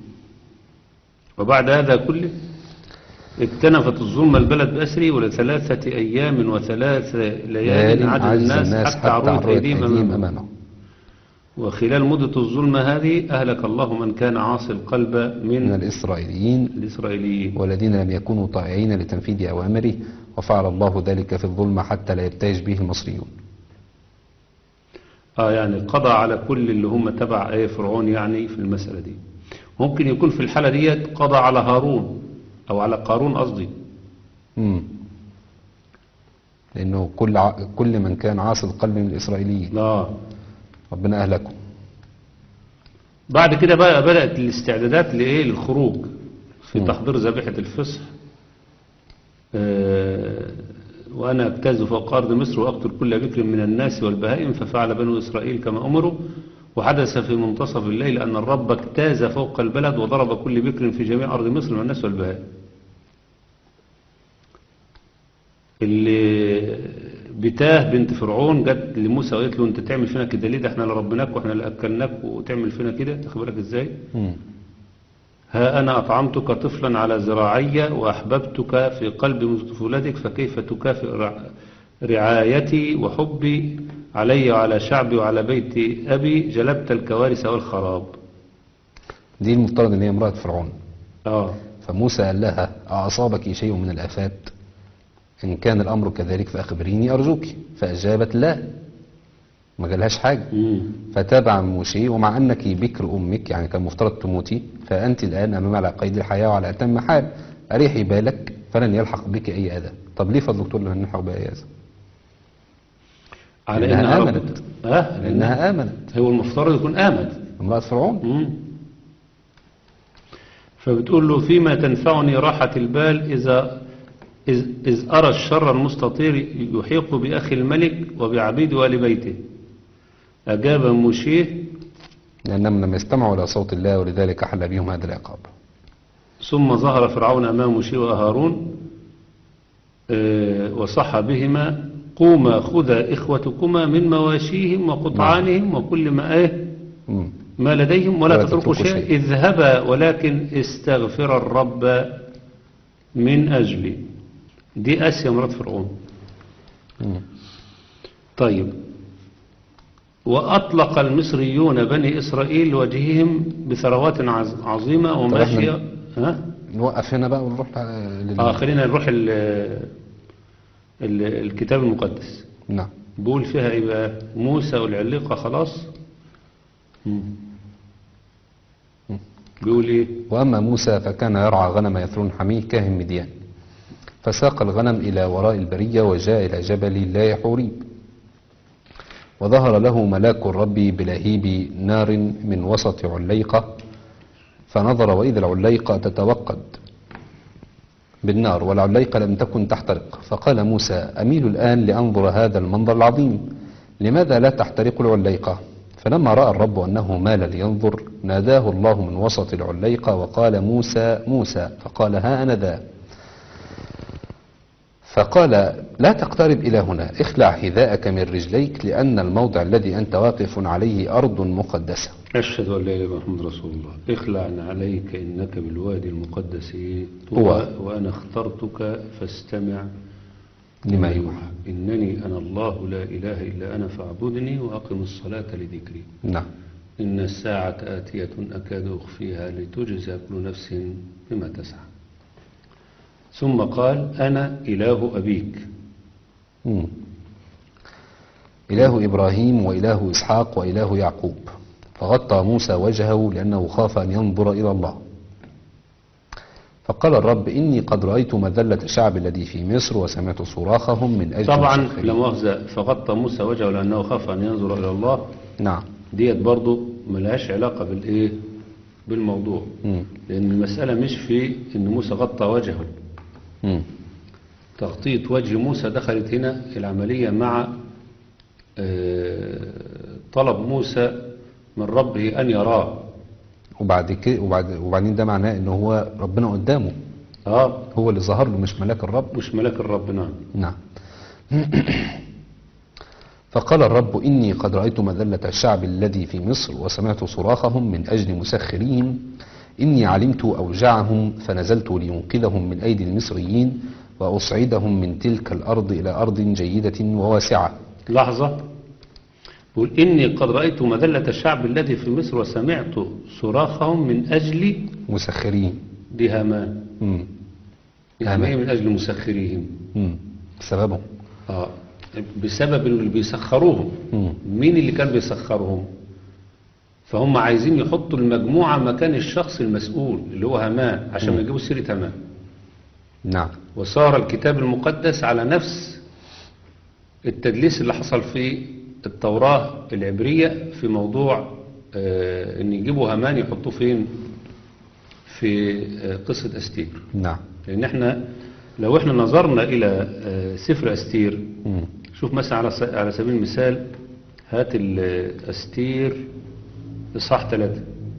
وبعد هذا كله اكتنفت الظلم البلد بأسره ولثلاثة أيام وثلاث ليال ليال عجز الناس, حتى عروة عروة أيديهم أيديهم أمامه أمامه وخلال مدة الظلمة هذه أهلك الله من كان عاصي القلب من من الإسرائيليين الإسرائيليين والذين لم يكونوا طائعين لتنفيذ أوامره وفعل الله ذلك في الظلمة حتى لا يبتهج به المصريون اه يعني قضى على كل اللي هم تبع ايه فرعون يعني في المسألة دي ممكن يكون في الحالة دي قضى على هارون او على قارون قصدي مم. لأنه كل ع... كل من كان عاصي القلب من الإسرائيليين اه ربنا أهلكه بعد كده بقى بدأت الاستعدادات لإيه للخروج في مم. تحضير ذبيحة الفصح آه، وأنا أجتاز فوق أرض مصر وأقتل كل بكر من الناس والبهائم ففعل بنو إسرائيل كما أمروا وحدث في منتصف الليل أن الرب اجتاز فوق البلد وضرب كل بكر في جميع أرض مصر من الناس والبهائم اللي بتاه بنت فرعون جت لموسى وقالت له انت تعمل فينا كده ليه ده احنا اللي ربناك واحنا اللي اكلناك وتعمل فينا كده تاخد بالك ازاي مم. ها أنا أطعمتك طفلا على ذراعي وأحببتك في قلب منذ طفولتك فكيف تكافئ رع- رعايتي وحبي علي وعلى شعبي وعلى بيت أبي جلبت الكوارث والخراب دي المفترض ان هي امرأة فرعون آه فموسى قال لها أصابك شيء من الآفات إن كان الأمر كذلك فأخبريني أرجوك فأجابت لا ما قالهاش حاجة مم. فتابع موشي ومع أنك بكر أمك يعني كان مفترض تموتي فأنت الآن أمام على قيد الحياة وعلى أتم حال أريحي بالك فلن يلحق بك أي أذى طب ليه فضل دكتور لن يلحق بأي أذى على لأنها إنها آمنت. ربت آه لأنها آمنت هو المفترض يكون آمن امرأة فرعون مم. فبتقول له فيما تنفعني راحة البال إذا إذ, إذ أرى الشر المستطير يحيق بأخي الملك وبعبيد وآل بيته أجاب موشيه لأنهم لم يستمعوا إلى صوت الله ولذلك حل بهم هذا العقاب ثم ظهر فرعون أمام موشيه وهارون آه، وصح بهما قوما خذا إخوتكما من مواشيهم وقطعانهم وكل ما إيه مم. ما لديهم ولا ولا تتركوا تتركوا شيئا شيء. اذهبا ولكن استغفر الرب من أجلي دي آسيا مرات فرعون مم. طيب وأطلق المصريون بني إسرائيل لوجههم بثروات عظ- عظيمة وماشية ها؟ نوقف هنا بقى ونروح لل... آه خلينا نروح ال ال الكتاب المقدس نعم بيقول فيها إيه بقى موسى والعليقة خلاص مم. بيقول إيه وأما موسى فكان يرعى غنم يثرون حميه كاهن مديان فساق الغنم إلى وراء البرية وجاء إلى جبل الله حوريب وظهر له ملاك الرب بلهيب نار من وسط عليقة فنظر وإذا العليقة تتوقد بالنار والعليقة لم تكن تحترق فقال موسى أميل الآن لأنظر هذا المنظر العظيم لماذا لا تحترق العليقة فلما رأى الرب أنه مال لينظر ناداه الله من وسط العليقة وقال موسى موسى فقال ها أنا ذا فقال لا تقترب إلى هنا اخلع حذاءك من رجليك لأن الموضع الذي أنت واقف عليه أرض مقدسة أشهد أن لا إله إلا محمد رسول الله اخلع عليك إنك بالوادي المقدس طوى. وأنا اخترتك فاستمع لما يوحى إنني أنا الله لا إله إلا أنا فاعبدني وأقم الصلاة لذكري نعم إن الساعة آتية أكاد أخفيها لتجزى كل نفس بما تسعى ثم قال أنا إله أبيك مم. إله إبراهيم وإله إسحاق وإله يعقوب فغطى موسى وجهه لأنه خاف أن ينظر إلى الله فقال الرب إني قد رأيت مذلة الشعب الذي في مصر وسمعت صراخهم من أجل طبعا مسخرين. لا مؤاخذة فغطى موسى وجهه لأنه خاف أن ينظر إلى الله نعم ديت برضو ملهاش علاقة بالإيه بالموضوع مم. لأن المسألة مش في إن موسى غطى وجهه مم. تغطية وجه موسى دخلت هنا العملية مع آه، طلب موسى من ربه أن يراه وبعد كده وبعد وبعدين ده معناه ان هو ربنا قدامه آه هو اللي ظهر له مش ملاك الرب مش ملاك الرب نعم نعم فقال الرب إني قد رأيت مذلة الشعب الذي في مصر وسمعت صراخهم من أجل مسخريهم إني علمت أوجاعهم فنزلت لينقذهم من أيدي المصريين وأصعدهم من تلك الأرض إلى أرض جيدة وواسعة لحظة بيقول إني قد رأيت مذلة الشعب الذي في مصر وسمعت صراخهم من أجل مسخرين دي هامان مم. يعني هامان. إيه من أجل مسخريهم مم. سببهم آه بسبب اللي بيسخروهم مم. مين اللي كان بيسخرهم فهم عايزين يحطوا المجموعة مكان الشخص المسؤول اللي هو هامان عشان ما يجيبوا سيرة هامان نعم وصار الكتاب المقدس على نفس التدليس اللي حصل في التوراة العبرية في موضوع آه، ان يجيبوا هامان يحطوه فين في آه، قصة أستير نعم لأن احنا لو احنا نظرنا إلى آه، سفر أستير مم. شوف مثلا على س- على سبيل المثال هات ال- أستير إصحاح ثلاثة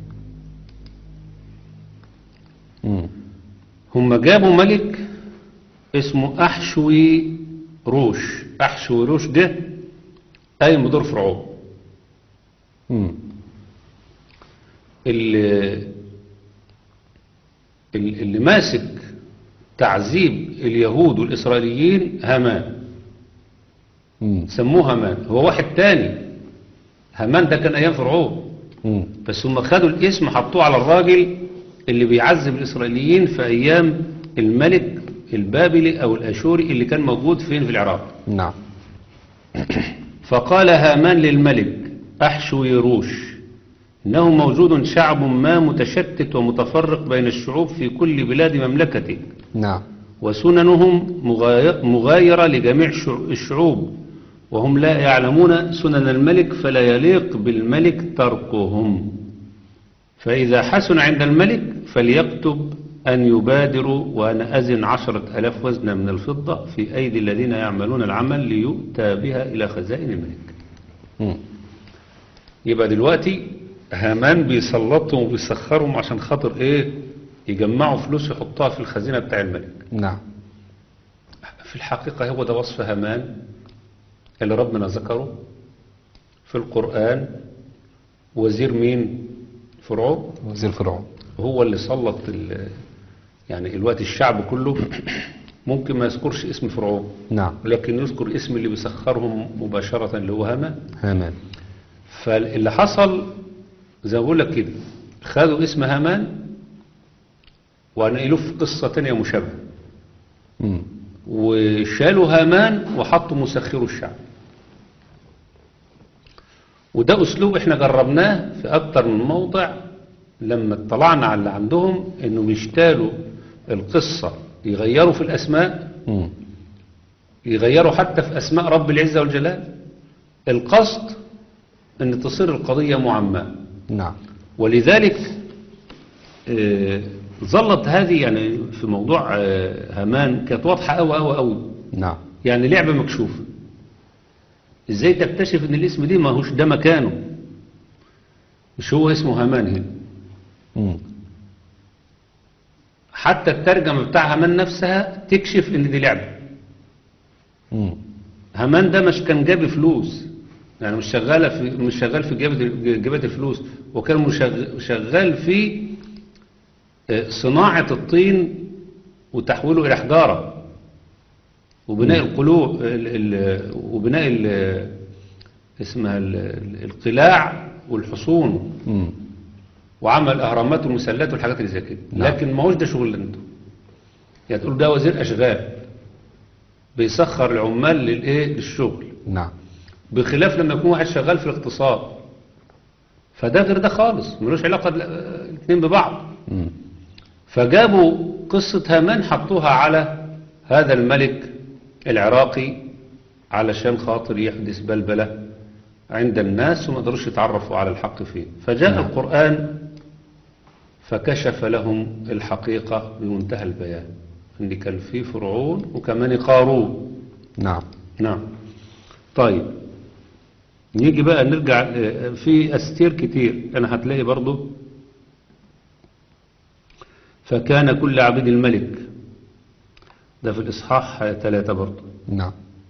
مم. هم جابوا ملك اسمه أحشوي روش أحشوي روش ده قايم بدور فرعون مم. اللي, اللي اللي ماسك تعذيب اليهود والإسرائيليين هامان مم. سموه هامان هو واحد تاني هامان ده كان أيام فرعون مم. بس هم خدوا الاسم حطوه على الراجل اللي بيعذب الإسرائيليين في أيام الملك البابلي أو الأشوري اللي كان موجود فين في العراق نعم فقال هامان للملك أحشويروش إنه موجود شعب ما متشتت ومتفرق بين الشعوب في كل بلاد مملكتك نعم وسننهم مغاي- مغايرة لجميع الشع- الشعوب وهم لا يعلمون سنن الملك فلا يليق بالملك تركهم فإذا حسن عند الملك فليكتب أن يبادروا وأنا أزن عشرة ألاف وزنة من الفضة في أيدي الذين يعملون العمل ليؤتى بها إلى خزائن الملك مم. يبقى دلوقتي هامان بيسلطهم وبيسخرهم عشان خاطر ايه يجمعوا فلوس يحطوها في الخزينة بتاع الملك نعم في الحقيقة هو ده وصف هامان اللي ربنا ذكره في القرآن وزير مين فرعون وزير فرعون هو اللي سلط ال- يعني الوقت الشعب كله ممكن ما يذكرش اسم فرعون نعم لكن يذكر اسم اللي بيسخرهم مباشرة اللي هو هامان هامان فاللي حصل زي ما بقول لك كده خدوا اسم هامان ونقلوه في قصة تانية مشابهة مم. وشالوا هامان وحطوا مسخروا الشعب وده أسلوب احنا جربناه في أكتر من موضع لما اطلعنا على اللي عندهم انهم يشتالوا القصة يغيروا في الأسماء مم. يغيروا حتى في أسماء رب العزة والجلال القصد ان تصير القضية معماه نعم ولذلك آه، ظلت هذه يعني في موضوع آه، هامان كانت واضحة أوي أوي أوي نعم يعني لعبة مكشوفة ازاي تكتشف ان الاسم دي ما هوش ده مكانه مش هو اسمه هامان هنا مم. حتى الترجمة بتاع هامان نفسها تكشف ان دي لعبة مم. هامان ده مش كان جاب فلوس يعني مش شغالة في مش شغال في جابة جابة الفلوس وكان مشغ- شغال في آه، صناعة الطين وتحويله إلى حجارة وبناء القلوع ال- ال- وبناء ال- اسمها ال- ال- القلاع والحصون مم. وعمل اهرامات ومسلات والحاجات اللي زي كده نعم. لكن ما هوش ده شغلانته يعني تقول ده وزير اشغال بيسخر العمال للايه للشغل نعم بخلاف لما يكون واحد شغال في الاقتصاد فده غير ده خالص ملوش علاقه ال- الاثنين ببعض مم. فجابوا قصة هامان حطوها على هذا الملك العراقي علشان خاطر يحدث بلبلة عند الناس وما قدروش يتعرفوا على الحق فيه فجاء نعم. القرآن فكشف لهم الحقيقة بمنتهى البيان ان كان في فرعون وكمان قارون نعم نعم طيب نيجي بقى نرجع آه، في أستير كتير أنا هتلاقي برضو فكان كل عبيد الملك ده في الإصحاح آه، ثلاثة برضو نعم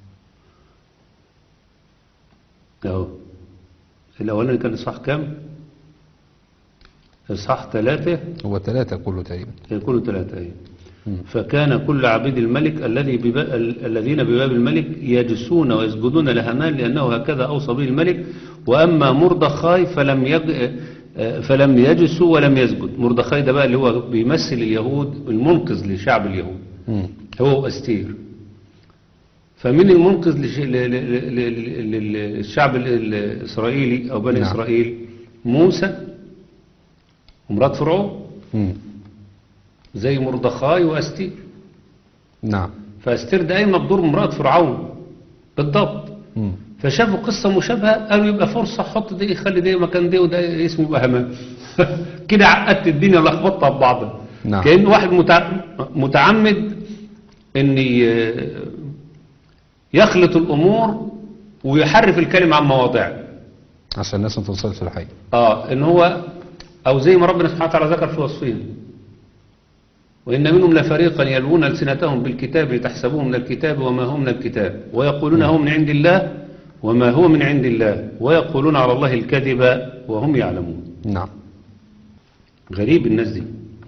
أهو الأولاني كان إصحاح كام؟ إصحاح ثلاثة هو ثلاثة كله تقريبا يكونوا ثلاثة أيه فكان كل عبيد الملك الذي ببا... ال- الذين بباب الملك يجسون ويسجدون لهامان لأنه هكذا أوصى به الملك وأما مردخاي فلم يج... آه، فلم يجسوا ولم يسجد مردخاي ده بقى اللي هو بيمثل اليهود المنقذ لشعب اليهود مم. هو وأستير فمن المنقذ لش... ل... ل... ل... ل... ل... للشعب ال- الإسرائيلي أو بني نعم. إسرائيل موسى ومرات فرعون مم. زي مردخاي وأستير نعم فأستير ده قايمة بدور امرأة فرعون بالضبط مم. فشافوا قصة مشابهة قالوا يبقى فرصة حط دي خلي دي مكان دي وده اسمه يبقى همان كده عقدت الدنيا لخبطتها ببعضها نعم. كأن واحد متع... متعمد ان ي- يخلط الامور ويحرف الكلمة عن مواضعها عشان الناس ما توصلش الحقيقة اه ان هو او زي ما ربنا سبحانه وتعالى ذكر في وصفهم وإن منهم لفريقا يلوون ألسنتهم بالكتاب لتحسبوه من الكتاب وما هو من الكتاب ويقولون هو من عند الله وما هو من عند الله ويقولون على الله الكذب وهم يعلمون نعم غريب الناس دي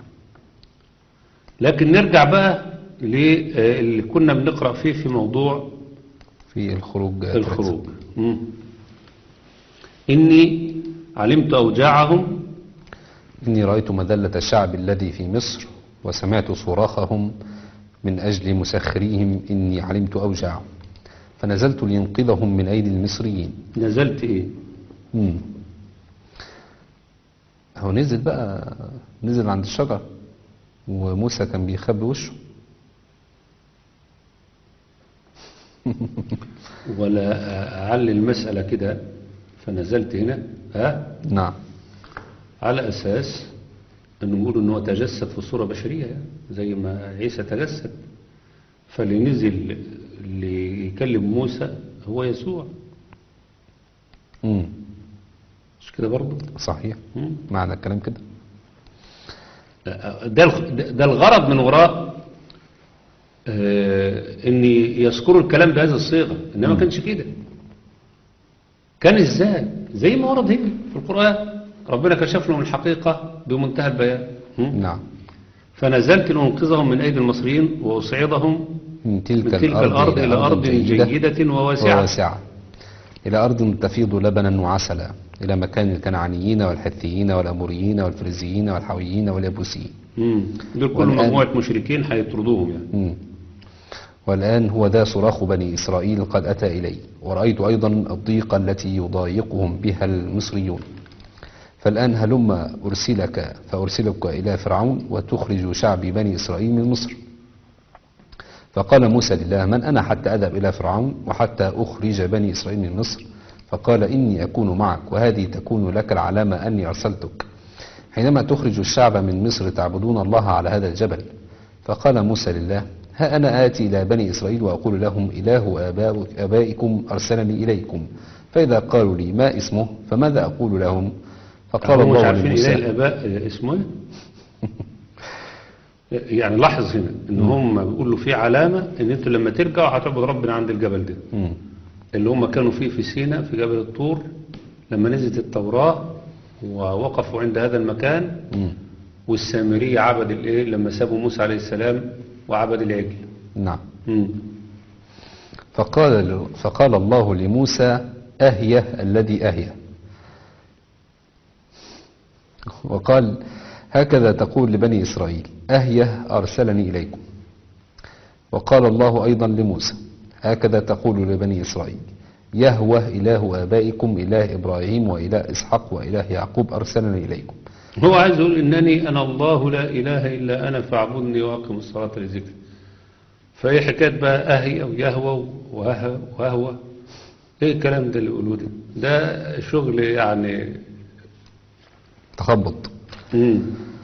لكن نرجع بقى للي كنا بنقرأ فيه في موضوع في الخروج الخروج مم. إني علمت أوجاعهم إني رأيت مذلة الشعب الذي في مصر وسمعت صراخهم من أجل مسخريهم إني علمت أوجاعهم فنزلت لينقذهم من أيدي المصريين نزلت إيه مم. هو نزل بقى نزل عند الشجرة وموسى كان بيخبي وشه ولا أعلي المسألة كده فنزلت هنا ها نعم على أساس أنه يقولوا أنه تجسد في صورة بشرية يعني زي ما عيسى تجسد فاللي نزل اللي يكلم موسى هو يسوع مم. مش كده برضه صحيح مم. معنى الكلام كده ده الخ- ده الغرض من وراء آه، ان يذكروا الكلام بهذه الصيغه انما ما كانش كده كان ازاي زي ما ورد هنا في القران ربنا كشف لهم الحقيقه بمنتهى البيان م? نعم فنزلت لانقذهم من ايدي المصريين واصعدهم من تلك, من تلك الارض الى ارض جيده وواسعه وواسعة إلى أرض تفيض لبنا وعسلا إلى مكان الكنعانيين والحثيين والأموريين والفريزيين والحويين واليبوسيين مم. دول كلهم والآن- مجموعه مشركين هيطردوهم يعني مم. والآن هو ذا صراخ بني إسرائيل قد أتى إلي ورأيت أيضا الضيق التي يضايقهم بها المصريون فالآن هلم أرسلك فأرسلك إلى فرعون وتخرج شعب بني إسرائيل من مصر فقال موسى لله من أنا حتى أذهب إلى فرعون وحتى أخرج بني إسرائيل من مصر فقال إني أكون معك وهذه تكون لك العلامة أني أرسلتك حينما تخرج الشعب من مصر تعبدون الله على هذا الجبل فقال موسى لله ها أنا آتي إلى بني إسرائيل وأقول لهم إله آباء- آبائكم أرسلني إليكم فإذا قالوا لي ما اسمه فماذا أقول لهم فقال هم مش الله عارفين إله لموسى الآباء اسمه ايه يعني لاحظ هنا ان هم بيقولوا في علامة ان انتوا لما ترجعوا هتعبدوا ربنا عند الجبل ده مم. اللي هم كانوا فيه في سينا في جبل الطور لما نزلت التوراة ووقفوا عند هذا المكان مم. والسامري عبد الايه لما سابوا موسى عليه السلام وعبد العجل نعم مم. فقال, فقال الله لموسى أهيه الذي أهيه وقال هكذا تقول لبني إسرائيل أهيه أرسلني إليكم وقال الله أيضا لموسى هكذا تقول لبني إسرائيل يهوه إله آبائكم إله إبراهيم وإله إسحاق وإله يعقوب أرسلني إليكم هو عايز يقول انني انا الله لا اله الا انا فاعبدني واقم الصلاة لذكري فايه حكاية بقى اهي او يهوى وهوى وهوى ايه الكلام ده اللي يقولوه ده ده شغل يعني تخبط مم.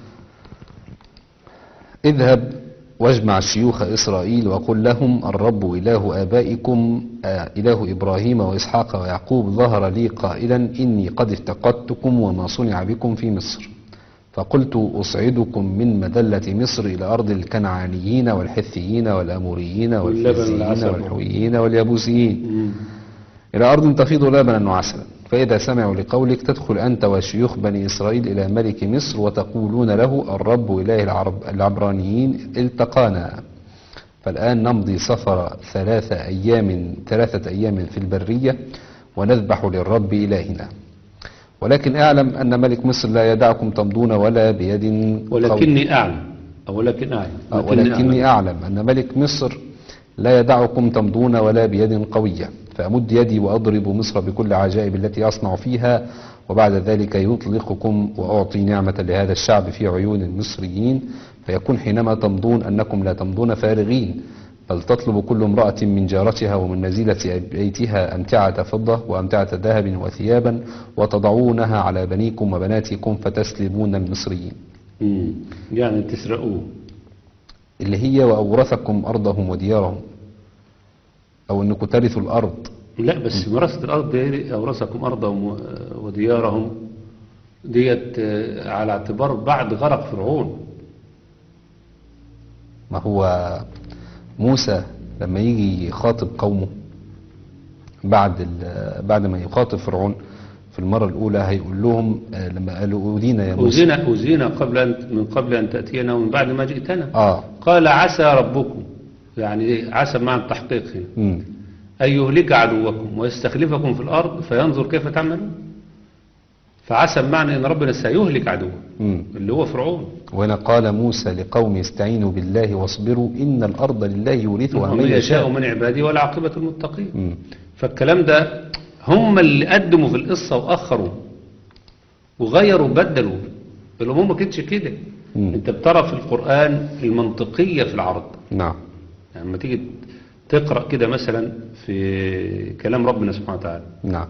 اذهب واجمع شيوخ إسرائيل وقل لهم الرب إله آبائكم آه، إله إبراهيم وإسحاق ويعقوب ظهر لي قائلا إني قد افتقدتكم وما صنع بكم في مصر فقلت أصعدكم من مذلة مصر إلى أرض الكنعانيين والحثيين والأموريين واللبن والفرزيين والعسل. والحويين واليبوسيين مم. إلى أرض تفيض لبنا وعسلا فإذا سمعوا لقولك تدخل أنت وشيوخ بني إسرائيل إلى ملك مصر وتقولون له الرب إله العرب العبرانيين التقانا فالآن نمضي سفر ثلاثة أيام ثلاثة أيام في البرية ونذبح للرب إلهنا ولكن اعلم أن ملك مصر لا يدعكم تمضون ولا بيد قوية. ولكني أعلم أو ولكن أعلم آه، ولكني أعلم أن ملك مصر لا يدعكم تمضون ولا بيد قوية فأمد يدي وأضرب مصر بكل عجائب التي أصنع فيها وبعد ذلك يطلقكم وأعطي نعمة لهذا الشعب في عيون المصريين فيكون حينما تمضون أنكم لا تمضون فارغين بل تطلب كل امرأة من جارتها ومن نزيلة بيتها أمتعة فضة وأمتعة ذهب وثيابا وتضعونها على بنيكم وبناتكم فتسلمون المصريين مم. يعني تسرقوه اللي هي وأورثكم أرضهم وديارهم أو أنكم ترثوا الأرض لا بس مراسة الأرض دي أورثكم أرضهم و- وديارهم ديت آه، على اعتبار بعد غرق فرعون ما هو موسى لما يجي يخاطب قومه بعد ال- بعد ما يخاطب فرعون في المرة الأولى هيقول لهم آه، لما قالوا أودينا يا موسى أوزينا أوزينا قبل أن من قبل أن تأتينا ومن بعد ما جئتنا آه قال عسى ربكم يعني عسى معنى التحقيق هنا مم. أن يهلك عدوكم ويستخلفكم في الأرض فينظر كيف تعملون فعسى بمعنى أن ربنا سيهلك عدوه مم. اللي هو فرعون وهنا قال موسى لقوم استعينوا بالله واصبروا إن الأرض لله يورثها ومن من يشاء يشاء من عباده والعاقبة المتقين مم. فالكلام ده هم اللي قدموا في القصة وأخروا وغيروا وبدلوا الأمور ما كانتش كده مم. انت بترى في القرآن المنطقية في العرض نعم يعني لما تيجي تقرأ كده مثلا في كلام ربنا سبحانه وتعالى نعم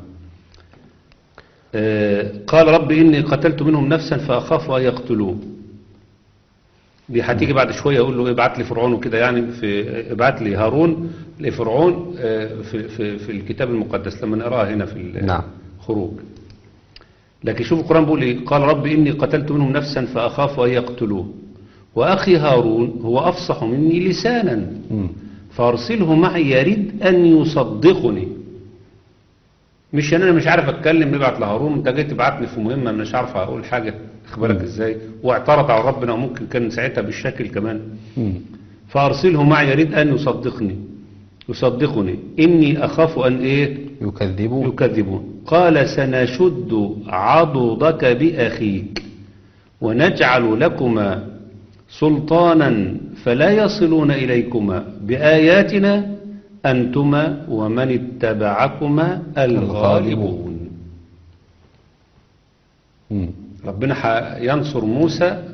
آه، قال رب إني قتلت منهم نفسا فأخاف أن يقتلون دي هتيجي بعد شوية يقول له ابعت لي فرعون وكده يعني في ابعت لي هارون لفرعون آه، في, في, في الكتاب المقدس لما نقراها هنا في نعم. الخروج لكن شوف القرآن بيقول ايه قال رب إني قتلت منهم نفسا فأخاف أن يقتلون وأخي هارون هو أفصح مني لسانا مم. فارسله معي يريد أن يصدقني مش ان انا مش عارف اتكلم نبعت لهارون انت جاي تبعتني في مهمه مش عارف اقول حاجه اخبارك ازاي واعترض على ربنا وممكن كان ساعتها بالشكل كمان مم. فارسله معي يريد ان يصدقني يصدقني اني اخاف ان ايه يكذبون يكذبون قال سنشد عضدك باخيك ونجعل لكما سلطانا فلا يصلون اليكما باياتنا انتما ومن اتبعكما الغالبون مم. ربنا ح- ينصر موسى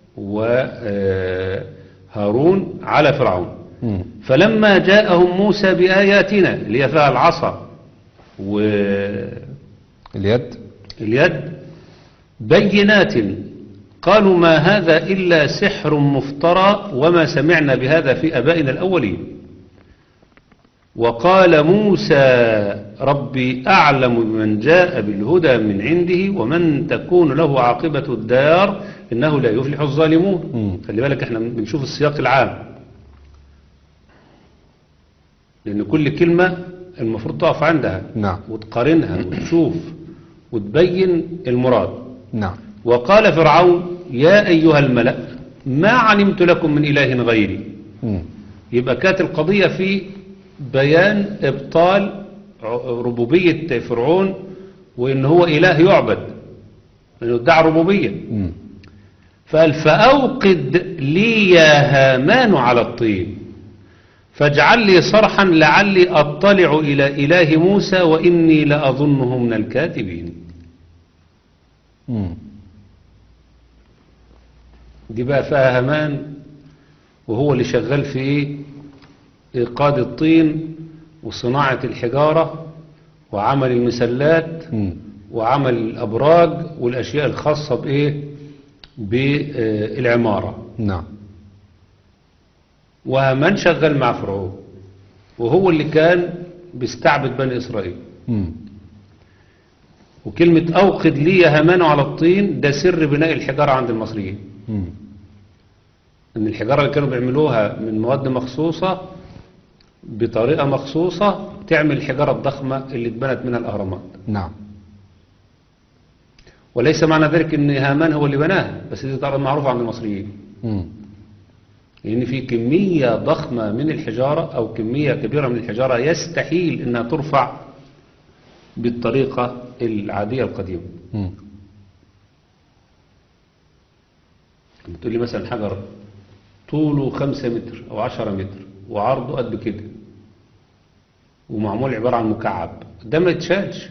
وهارون على فرعون مم. فلما جاءهم موسى بآياتنا اللي هي فيها العصا واليد اليد بينات قالوا ما هذا إلا سحر مفترى وما سمعنا بهذا في أبائنا الأولين وقال موسى ربي أعلم بمن جاء بالهدى من عنده ومن تكون له عاقبة الدار إنه لا يفلح الظالمون مم. خلي بالك احنا بنشوف السياق العام لأن كل كلمة المفروض تقف عندها نعم. وتقارنها وتشوف وتبين المراد نعم وقال فرعون يا أيها الملأ ما علمت لكم من إله غيري مم. يبقى كانت القضية في بيان إبطال ع- ربوبية فرعون وإن هو إله يعبد لأنه ادعى ربوبية مم. فقال فأوقد لي يا هامان على الطين فاجعل لي صرحا لعلي أطلع إلى إله موسى وإني لأظنه من الكاذبين مم. دي بقى فيها هامان وهو اللي شغال في ايه ايقاد الطين وصناعة الحجارة وعمل المسلات مم. وعمل الابراج والاشياء الخاصة بايه بالعمارة نعم وهامان شغال مع فرعون وهو اللي كان بيستعبد بني اسرائيل مم. وكلمة اوقد لي يا هامان على الطين ده سر بناء الحجارة عند المصريين مم. ان الحجارة اللي كانوا بيعملوها من مواد مخصوصة بطريقة مخصوصة تعمل الحجارة الضخمة اللي اتبنت منها الأهرامات نعم وليس معنى ذلك ان هامان هو اللي بناها بس دي طبعا معروفة عند المصريين مم. لأن في كمية ضخمة من الحجارة أو كمية كبيرة من الحجارة يستحيل أنها ترفع بالطريقة العادية القديمة مم. بتقول لي مثلا حجر طوله خمسة متر أو عشرة متر وعرضه قد كده ومعمول عبارة عن مكعب ده ما يتشالش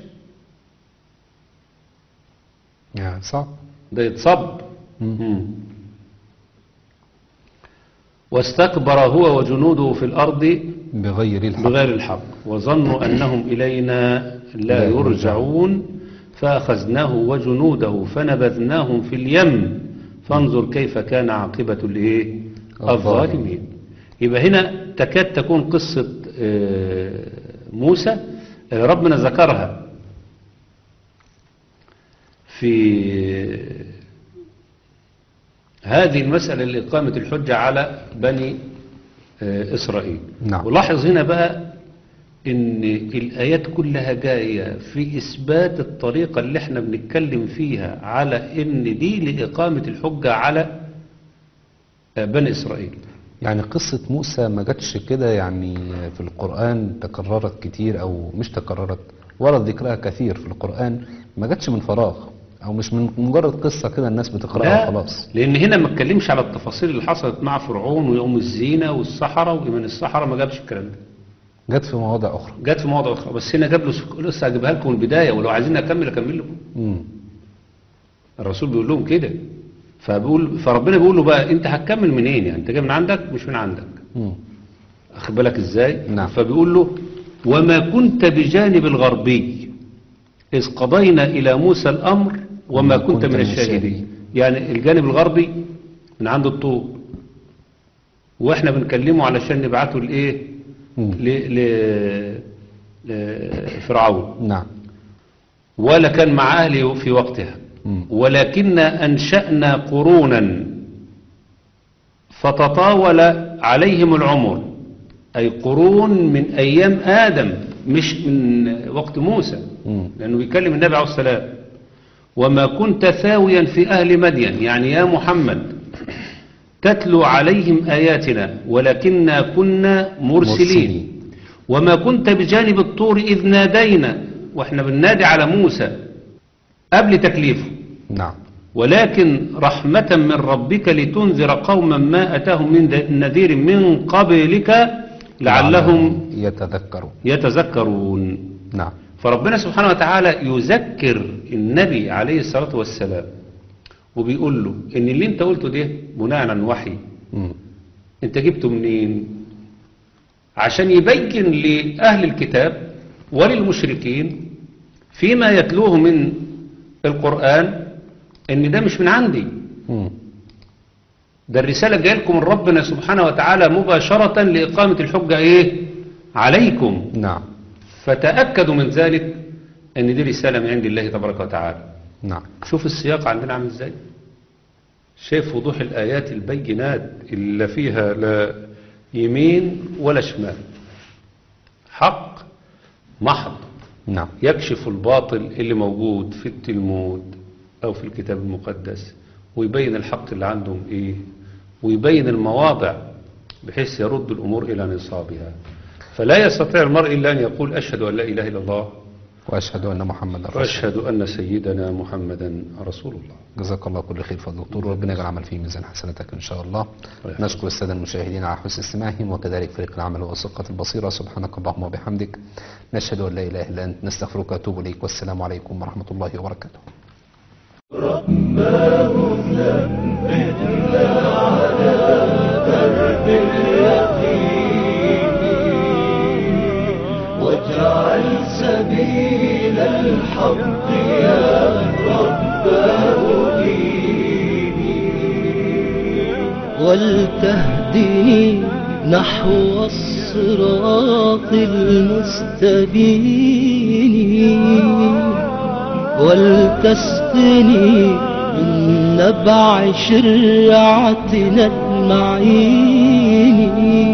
يا صعب ده يتصب مم. مم. واستكبر هو وجنوده في الأرض بغير الحق بغير الحق وظنوا أنهم إلينا لا لا يرجعون فأخذناه وجنوده فنبذناهم في اليم فانظر كيف كان عاقبة الإيه؟ الظالمين يبقى هنا تكاد تكون قصة آه، موسى آه، ربنا ذكرها في هذه المسألة لإقامة الحجة على بني آه، إسرائيل نعم. ولاحظ هنا بقى إن الآيات كلها جاية في إثبات الطريقة اللي احنا بنتكلم فيها على إن دي لإقامة الحجة على آه، بني إسرائيل يعني قصة موسى ما جاتش كده يعني في القرآن تكررت كتير أو مش تكررت ورد ذكرها كثير في القرآن ما جاتش من فراغ أو مش من مجرد قصة كده الناس بتقرأها لا وخلاص لأن هنا ما اتكلمش على التفاصيل اللي حصلت مع فرعون ويوم الزينة والصحراء وإيمان الصحراء ما جابش الكلام ده جت في مواضع أخرى جت في مواضع أخرى بس هنا جاب له سك- لسه هجيبها لكم من البداية ولو عايزين أكمل أكمل لكم مم. الرسول بيقول لهم كده فبيقول فربنا بيقول له بقى أنت هتكمل منين يعني أنت جاي من عندك مش من عندك مم. أخد بالك إزاي نعم. فبيقول له وما كنت بجانب الغربي إذ قضينا إلى موسى الأمر وما كنت من الشاهدين يعني الجانب الغربي من عند الطور واحنا بنكلمه علشان نبعته لايه مم. ل- ل- لفرعون نعم ولا كان مع اهله في وقتها مم. ولكن انشانا قرونا فتطاول عليهم العمر اي قرون من ايام ادم مش من وقت موسى مم. لأنه بيكلم النبي عليه السلام وما كنت ثاويا في أهل مدين يعني يا محمد تتلو عليهم آياتنا ولكننا كنا مرسلين مرسلين. وما كنت بجانب الطور إذ نادينا وإحنا بننادي على موسى قبل تكليفه نعم ولكن رحمة من ربك لتنذر قوما ما أتاهم من ذ- نذير من قبلك لعلهم يتذكروا يتذكرون نعم فربنا سبحانه وتعالى يذكر النبي عليه الصلاة والسلام وبيقول له ان اللي انت قلته ده بناء عن وحي مم. انت جبته منين عشان يبين لأهل الكتاب وللمشركين فيما يتلوه من القرآن ان ده مش من عندي مم. ده الرسالة جاية لكم من ربنا سبحانه وتعالى مباشرة لإقامة الحجة ايه عليكم نعم فتأكدوا من ذلك ان دي رسالة من عند الله تبارك وتعالى نعم شوف السياق عندنا عامل ازاي شايف وضوح الآيات البينات اللي فيها لا يمين ولا شمال حق محض نعم يكشف الباطل اللي موجود في التلمود أو في الكتاب المقدس ويبين الحق اللي عندهم إيه ويبين المواضع بحيث يرد الأمور إلى نصابها فلا يستطيع المرء إلا أن يقول أشهد أن لا إله إلا الله وأشهد أن محمد رسول وأشهد أن سيدنا محمدا رسول الله جزاك الله كل خير فضل دكتور وربنا يجعل العمل فيه ميزان حسناتك إن شاء الله يحفظك. نشكر السادة المشاهدين على حسن استماعهم وكذلك فريق العمل وثقة البصيرة سبحانك اللهم وبحمدك نشهد أن لا إله إلا أنت نستغفرك ونتوب إليك والسلام عليكم ورحمة الله وبركاته واجعل سبيل الحق يا رب ديني ولتهدني نحو الصراط المستبين ولتسقني من نبع شرعتنا المعين